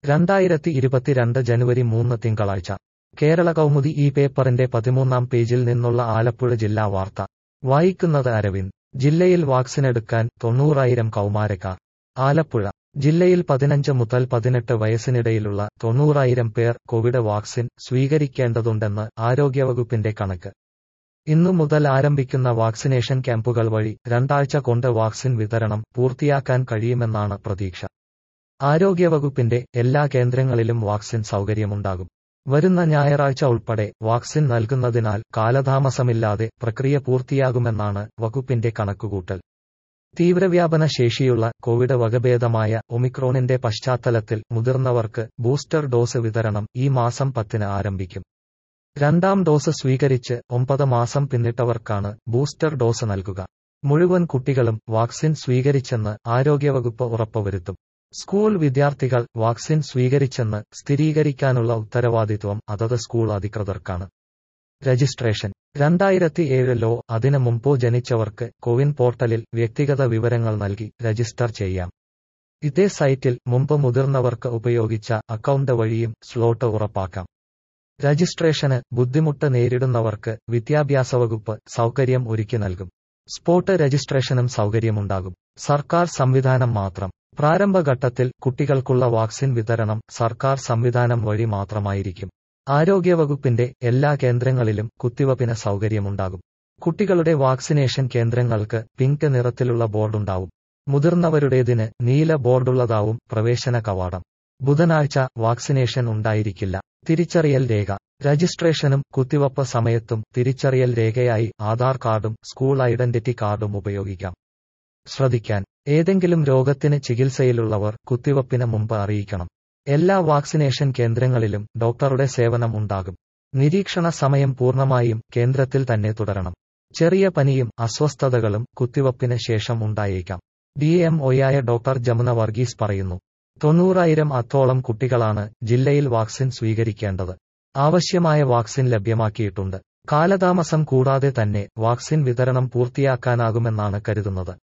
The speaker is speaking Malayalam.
രണ്ടായിരത്തി ഇരുപത്തിരണ്ട് ജനുവരി മൂന്ന് തിങ്കളാഴ്ച കേരള കൗമുദി ഈ പേപ്പറിന്റെ പതിമൂന്നാം പേജിൽ നിന്നുള്ള ആലപ്പുഴ ജില്ലാ വാർത്ത വായിക്കുന്നത് അരവിന്ദ് ജില്ലയിൽ വാക്സിനെടുക്കാൻ തൊണ്ണൂറായിരം കൗമാരക്കാർ ആലപ്പുഴ ജില്ലയിൽ പതിനഞ്ച് മുതൽ പതിനെട്ട് വയസ്സിനിടയിലുള്ള തൊണ്ണൂറായിരം പേർ കോവിഡ് വാക്സിൻ സ്വീകരിക്കേണ്ടതുണ്ടെന്ന് ആരോഗ്യവകുപ്പിന്റെ കണക്ക് ഇന്നു മുതൽ ആരംഭിക്കുന്ന വാക്സിനേഷൻ ക്യാമ്പുകൾ വഴി രണ്ടാഴ്ച കൊണ്ട് വാക്സിൻ വിതരണം പൂർത്തിയാക്കാൻ കഴിയുമെന്നാണ് പ്രതീക്ഷ ആരോഗ്യവകുപ്പിന്റെ എല്ലാ കേന്ദ്രങ്ങളിലും വാക്സിൻ സൗകര്യമുണ്ടാകും വരുന്ന ഞായറാഴ്ച ഉൾപ്പെടെ വാക്സിൻ നൽകുന്നതിനാൽ കാലതാമസമില്ലാതെ പ്രക്രിയ പൂർത്തിയാകുമെന്നാണ് വകുപ്പിന്റെ കണക്കുകൂട്ടൽ തീവ്രവ്യാപന ശേഷിയുള്ള കോവിഡ് വകഭേദമായ ഒമിക്രോണിന്റെ പശ്ചാത്തലത്തിൽ മുതിർന്നവർക്ക് ബൂസ്റ്റർ ഡോസ് വിതരണം ഈ മാസം പത്തിന് ആരംഭിക്കും രണ്ടാം ഡോസ് സ്വീകരിച്ച് ഒമ്പത് മാസം പിന്നിട്ടവർക്കാണ് ബൂസ്റ്റർ ഡോസ് നൽകുക മുഴുവൻ കുട്ടികളും വാക്സിൻ സ്വീകരിച്ചെന്ന് ആരോഗ്യവകുപ്പ് ഉറപ്പുവരുത്തും സ്കൂൾ വിദ്യാർത്ഥികൾ വാക്സിൻ സ്വീകരിച്ചെന്ന് സ്ഥിരീകരിക്കാനുള്ള ഉത്തരവാദിത്വം അതത് സ്കൂൾ അധികൃതർക്കാണ് രജിസ്ട്രേഷൻ രണ്ടായിരത്തി ഏഴിലോ അതിനു മുമ്പോ ജനിച്ചവർക്ക് കോവിൻ പോർട്ടലിൽ വ്യക്തിഗത വിവരങ്ങൾ നൽകി രജിസ്റ്റർ ചെയ്യാം ഇതേ സൈറ്റിൽ മുമ്പ് മുതിർന്നവർക്ക് ഉപയോഗിച്ച അക്കൗണ്ട് വഴിയും സ്ലോട്ട് ഉറപ്പാക്കാം രജിസ്ട്രേഷന് ബുദ്ധിമുട്ട് നേരിടുന്നവർക്ക് വിദ്യാഭ്യാസ വകുപ്പ് സൗകര്യം ഒരുക്കി നൽകും സ്പോട്ട് രജിസ്ട്രേഷനും സൗകര്യമുണ്ടാകും സർക്കാർ സംവിധാനം മാത്രം പ്രാരംഭഘട്ടത്തിൽ കുട്ടികൾക്കുള്ള വാക്സിൻ വിതരണം സർക്കാർ സംവിധാനം വഴി മാത്രമായിരിക്കും ആരോഗ്യവകുപ്പിന്റെ എല്ലാ കേന്ദ്രങ്ങളിലും കുത്തിവപ്പിന് സൗകര്യമുണ്ടാകും കുട്ടികളുടെ വാക്സിനേഷൻ കേന്ദ്രങ്ങൾക്ക് പിങ്ക് നിറത്തിലുള്ള ബോർഡുണ്ടാവും മുതിർന്നവരുടേതിന് നീല ബോർഡുള്ളതാവും പ്രവേശന കവാടം ബുധനാഴ്ച വാക്സിനേഷൻ ഉണ്ടായിരിക്കില്ല തിരിച്ചറിയൽ രേഖ രജിസ്ട്രേഷനും കുത്തിവപ്പ് സമയത്തും തിരിച്ചറിയൽ രേഖയായി ആധാർ കാർഡും സ്കൂൾ ഐഡന്റിറ്റി കാർഡും ഉപയോഗിക്കാം ശ്രദ്ധിക്കാൻ ഏതെങ്കിലും രോഗത്തിന് ചികിത്സയിലുള്ളവർ കുത്തിവപ്പിന് മുമ്പ് അറിയിക്കണം എല്ലാ വാക്സിനേഷൻ കേന്ദ്രങ്ങളിലും ഡോക്ടറുടെ സേവനം ഉണ്ടാകും നിരീക്ഷണ സമയം പൂർണ്ണമായും കേന്ദ്രത്തിൽ തന്നെ തുടരണം ചെറിയ പനിയും അസ്വസ്ഥതകളും കുത്തിവപ്പിന് ശേഷം ഉണ്ടായേക്കാം ഡി എം ഒയായ ഡോക്ടർ ജമുന വർഗീസ് പറയുന്നു തൊണ്ണൂറായിരം അത്തോളം കുട്ടികളാണ് ജില്ലയിൽ വാക്സിൻ സ്വീകരിക്കേണ്ടത് ആവശ്യമായ വാക്സിൻ ലഭ്യമാക്കിയിട്ടുണ്ട് കാലതാമസം കൂടാതെ തന്നെ വാക്സിൻ വിതരണം പൂർത്തിയാക്കാനാകുമെന്നാണ് കരുതുന്നത്